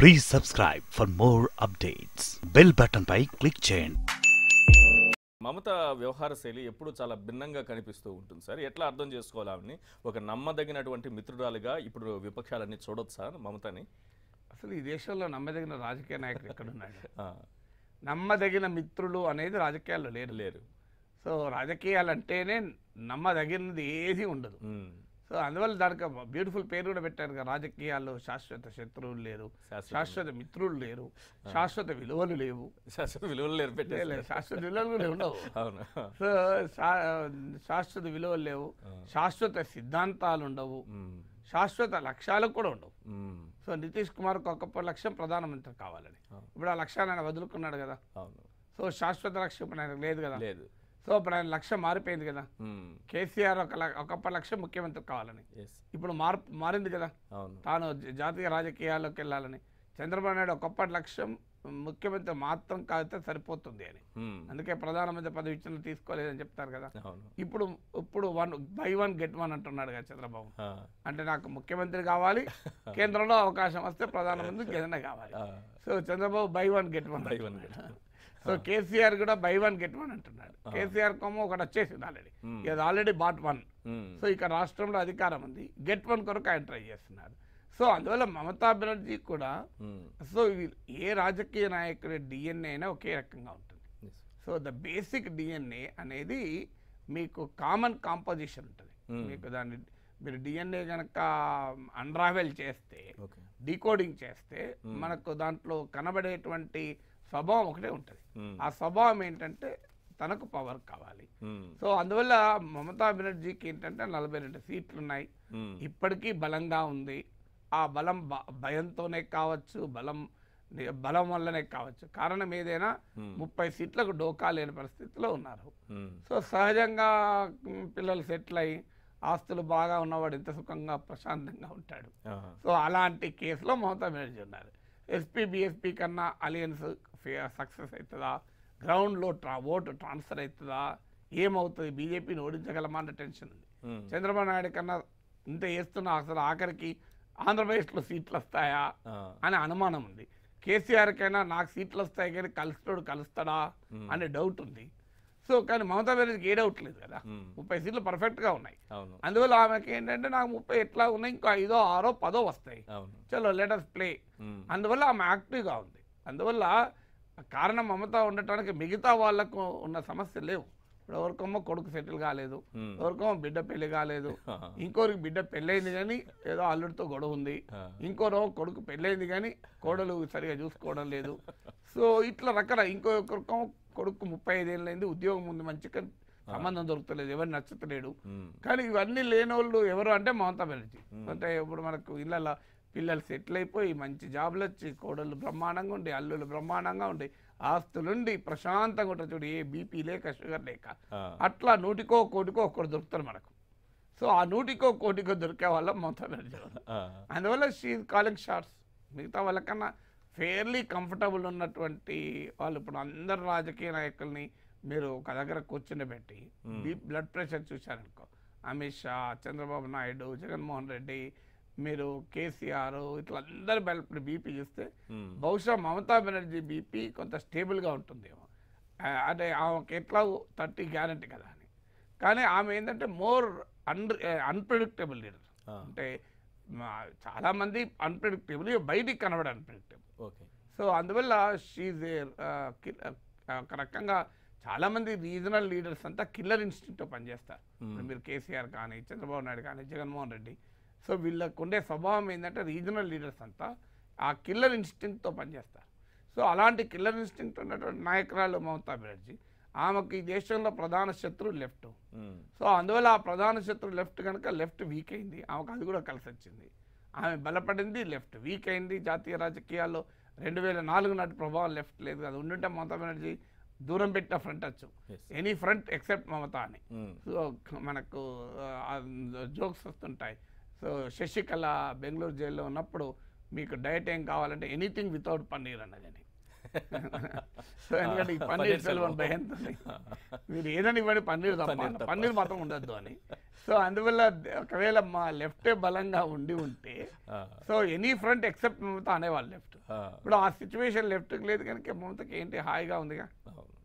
Please subscribe for more updates bell button పై click చేయండి మమత వ్యవహార శైలి ఎప్పుడు చాలా భిన్నంగా కనిపిస్తూ ఉంటుంది సార్ ఎట్లా అర్థం చేసుకోవాలని ఒక నమ్మదగినటువంటి మిత్రురాలిగా ఇప్పుడు విపక్షాలన్నీ చూడొచ్చు సార్ మమతని అసలు ఈ దేశంలో నమ్మదగిన రాజకీయ నాయకుడు ఎక్కడున్నాడు ఆ, నమ్మదగిన మిత్రులు అనేది రాజకీయాల్లో లేరు లేరు సో రాజకీయాలు అంటేనే నమ్మదగినది ఏది ఉండదు ఉమ్, సో అందువల్ల దానికి బ్యూటిఫుల్ పేరు కూడా పెట్టారు కదా రాజకీయాల్లో శాశ్వత శత్రువులు లేరు శాశ్వత శాశ్వత మిత్రులు లేరు శాశ్వత విలువలు లేవు శాశ్వత విలువలు లేరు లే- పెట్టేసి లే, శాశ్వత విలువలు కూడా ఉండవు అవును సో శా- శాశ్వత విలువలు లేవు శాశ్వత సిద్ధాంతాలు ఉండవు ఉమ్, శాశ్వత లక్ష్యాలు కూడా ఉండవు ఉమ్, సో నితీష్ కుమార్కి ఒక లక్ష్యం ప్రధానమంత్రి కావాలని అవును. ఇప్పుడు ఆ లక్ష్యాన్ని ఆయన వదులుకున్నాడు కదా అవును సో శాశ్వత లక్ష్యం ఇప్పుడు ఆయనకు లేదు కదా లేదు సో ఇప్పుడు ఆయన లక్ష్యం మారిపోయింది కదా ఉమ్, కేసీఆర్ ఒక ల- ఒకప్పటి లక్ష్యం ముఖ్యమంత్రి కావాలని ఎస్ ఇప్పుడు మార్పు మారింది కదా అవును తాను జ- జాతీయ రాజకీయాల్లోకి వెళ్ళాలని చంద్రబాబు నాయుడు ఒకప్పటి లక్ష్యం ముఖ్యమంత్రి మాత్రం కాగితే సరిపోతుంది అని ఉమ్, అందుకే ప్రధానమంత్రి పదవి ఇచ్చిన తీసుకోలేదని చెప్తారు కదా అవును ఇప్పుడు ఇప్పుడు one buy one get one అంటున్నాడు కదా చంద్రబాబు ఆ, అంటే నాకు ముఖ్యమంత్రి కావాలి కేంద్రంలో అవకాశం వస్తే ప్రధానమంత్రికి ఏదైనా కావాలి ఆ, so Chandrababu buy one get one Buy one get one. So KCR కూడా బై వన్ గెట్ వన్ అంటున్నాడు కేసీఆర్ కొమ్మ ఒకటి వచ్చేసింది ఆల్రెడీ Hmm. ఇది already bought one um, so ఇక రాష్ట్రంలో అధికారం ఉంది గెట్ వన్ కొరకు ఆయన ట్రై చేస్తున్నారు సో అందువల్ల మమతా బెనర్జీ కూడా ఉమ్, సో ఇవి- ఏ రాజకీయ నాయకుడి డిఎన్ఏ అయినా ఒకే రకంగా ఉంటుంది yes. So the basic DNA అనేది మీకు కామన్ కాంపోజిషన్ ఉంటుంది Hmm. మీకు దాన్ని మీరు డిఎన్ఏ కనుక అన్రావెల్ చేస్తే ఓకే డీకోడింగ్ చేస్తే మనకు దాంట్లో కనబడేటువంటి స్వభావం ఒకటే ఉంటుంది ఉమ్, ఆ స్వభావం ఏంటంటే తనకు పవర్ కావాలి ఉమ్, సో అందువల్ల మమతా బెనర్జీకి ఏంటంటే నలభై రెండు సీట్లు ఉన్నాయి ఉమ్, ఇప్పటికీ బలంగా ఉంది ఆ బలం బ- భయంతోనే కావచ్చు బలం బలం వల్లనే కావచ్చు కారణం ఏదైనా Hmm. ముప్పై సీట్లకు డోకా లేని పరిస్థితిలో ఉన్నారు ఉమ్, సో సహజంగా మ్, పిల్లలు సెటిల్ అయ్యి ఆస్తులు బాగా ఉన్నవాడు ఎంత సుఖంగా ప్రశాంతంగా ఉంటాడు ఆ, సో అలాంటి కేసులో మమతా బెనర్జీ ఉన్నారు ఎస్పీ బీఎస్పీ కన్నా అలియన్స్ సక్సెస్ అవుతుందా గ్రౌండ్లో ట్రా ఓటు ట్రాన్స్ఫర్ అవుతుందా ఏమవుతుంది బీజేపీని ఓడించగలమా అన్న టెన్షన్ ఉంది ఉమ్, చంద్రబాబు నాయుడు కన్నా ఇంత వేస్తున్నా అసలు ఆఖరికి ఆంధ్రప్రదేశ్లో సీట్లు వస్తాయా ఆ, అనే అనుమానం ఉంది కేసీఆర్ కైనా నాకు సీట్లు వస్తాయి కానీ కలుస్తాడు కలుస్తాడా అనే డౌట్ ఉంది సో కానీ మమతా బెనర్జీకి ఏ డౌట్ లేదు కదా ఉమ్, ముప్పై సీట్లు పర్ఫెక్ట్గా ఉన్నాయి అవును అందువల్ల ఆమెకి ఏంటంటే నాకు ముప్పై ఎట్లా ఉన్నాయి ఇంకో ఐదో ఆరో పదో వస్తాయి అవును చలో లెటర్స్ ప్లే ఉమ్, అందువల్ల ఆమె యాక్టివ్గా ఉంది అందువల్ల కారణం మమత ఉండటానికి మిగతా వాళ్ళకు ఉన్న సమస్య లేవు ఇప్పుడు ఎవరికమ్మో కొడుకు సెటిల్ కాలేదు Hmm. ఎవరికమ్మో బిడ్డ పెళ్లి కాలేదు ఇంకోరికి బిడ్డ పెళ్ళైంది కానీ ఏదో అల్లుడితో గొడవ ఉంది ఆ. ఇంకోరో కొడుకు పెళ్ళైంది కానీ కోడలు సరిగా చూసుకోవడం లేదు సో ఇట్లా రకరకాల ఇంకొకరికో కొడుకు ముప్పై ఐదేళ్ళైంది ఉద్యోగం ఉంది మంచిగా సంబంధం దొరుకుతలేదు ఎవరు నచ్చతలేడు ఉమ్, కానీ ఇవన్నీ లేని వాళ్ళు ఎవరు అంటే మమతా బెనర్జీ అంటే ఇప్పుడు మనకు ఇళ్ళల్లో పిల్లలు సెటిల్ అయిపోయి మంచి జాబులు వచ్చి కోడళ్ళు బ్రహ్మాండంగా ఉండి అల్లులు బ్రహ్మాండంగా ఉండి ఆస్తులుండి ప్రశాంతంగా ఉంటుంది చూడు ఏ బీపీ లేక షుగర్ లేక ఆ, అట్లా నూటికో కోటికో ఒకరు దొరుకుతారు మనకు సో ఆ నూటికో కోటికో దొరికే వాళ్ళ మమతా బెనర్జీ వాళ్ళు. ఆ, అందువల్ల షీ కాలింగ్ షార్ట్స్ మిగతా వాళ్ళకన్నా ఫెయిర్లీ కంఫర్టబుల్ ఉన్నటువంటి వాళ్ళు ఇప్పుడు అందరు రాజకీయ నాయకుల్ని మీరు ఒక దగ్గర కూర్చుండబెట్టి బీ బ్లడ్ ప్రెషర్ చూశారనుకో అమిత్ షా చంద్రబాబు నాయుడు జగన్మోహన్ రెడ్డి మీరు కేసీఆర్ ఇట్లా అందరు ఇప్పుడు బీపీ చూస్తే ఉమ్, బహుశా మమతా బెనర్జీ బీపీ కొంత స్టేబుల్గా ఉంటుందేమో ఆ, అంటే ఆమెకి ఎట్లా థర్టీ గ్యారంటీ కదా అని కానీ ఆమె ఏంటంటే మోర్ అన్ అన్ప్రిడిక్టబుల్ లీడర్ ఆ. అంటే మా- చాలామంది అన్ప్రిడిక్టబుల్ బయటికి కనబడి అన్ప్రిడిక్టబుల్ ఓకే సో అందువల్ల షీజ్ ఒక రకంగా చాలామంది రీజనల్ లీడర్స్ అంతా కిల్లర్ ఇన్స్టిట్యూట్తో పనిచేస్తారు ఇప్పుడు మీరు కేసీఆర్ కానీ చంద్రబాబు నాయుడు కానీ జగన్మోహన్ రెడ్డి సో వీళ్ళకు ఉండే స్వభావం ఏంటంటే రీజనల్ లీడర్స్ అంతా ఆ కిల్లర్ ఇన్స్టింక్ట్తో పనిచేస్తారు సో అలాంటి కిల్లర్ ఇన్స్టింక్ట్ ఉన్నటువంటి నాయకురాలు మమతా బెనర్జీ ఆమెకు ఈ దేశంలో ప్రధాన శత్రువు లెఫ్ట్ ఉమ్, సో అందువల్ల ఆ ప్రధాన శత్రువు లెఫ్ట్ కనుక లెఫ్ట్ వీక్ అయింది ఆమెకు అది కూడా కలిసి వచ్చింది ఆమె బలపడింది లెఫ్ట్ వీక్ అయింది జాతీయ రాజకీయాల్లో రెండు వేల నాలుగు నాటి ప్రభావం లెఫ్ట్ లేదు కదా ఉండుంటే మమతా బెనర్జీ దూరం పెట్టిన ఫ్రంట్ వచ్చు Yes. Any front except Mamata అని ఉమ్, సో మనకు జోక్స్ వస్తుంటాయి సో శశికళ బెంగళూరు జైల్లో ఉన్నప్పుడు మీకు డయట్ ఏం కావాలంటే ఎనీథింగ్ వితౌట్ పన్నీర్ అన్నదని సో ఎందుకంటే ఈ ఆ, పన్నీర్ పన్నీర్ సెల్వన్ సెల్వం. భయంతో మీరు ఏదని ఇవ్వండి పన్నీర్ తప్ప పన్నీర్ తప్ప. పన్నీర్ మాత్రం ఉండద్దు అని సో అందువల్ల ఒకవేళ మా లెఫ్టే బలంగా ఉండి ఉంటే ఆ, so any front except Mamata అనేవాళ్ళు లెఫ్ట్ ఆ, ఇప్పుడు ఆ సిచ్యువేషన్ లెఫ్ట్కి లేదు కనుక మమతకి ఏంటి హాయిగా ఉందిగా అవును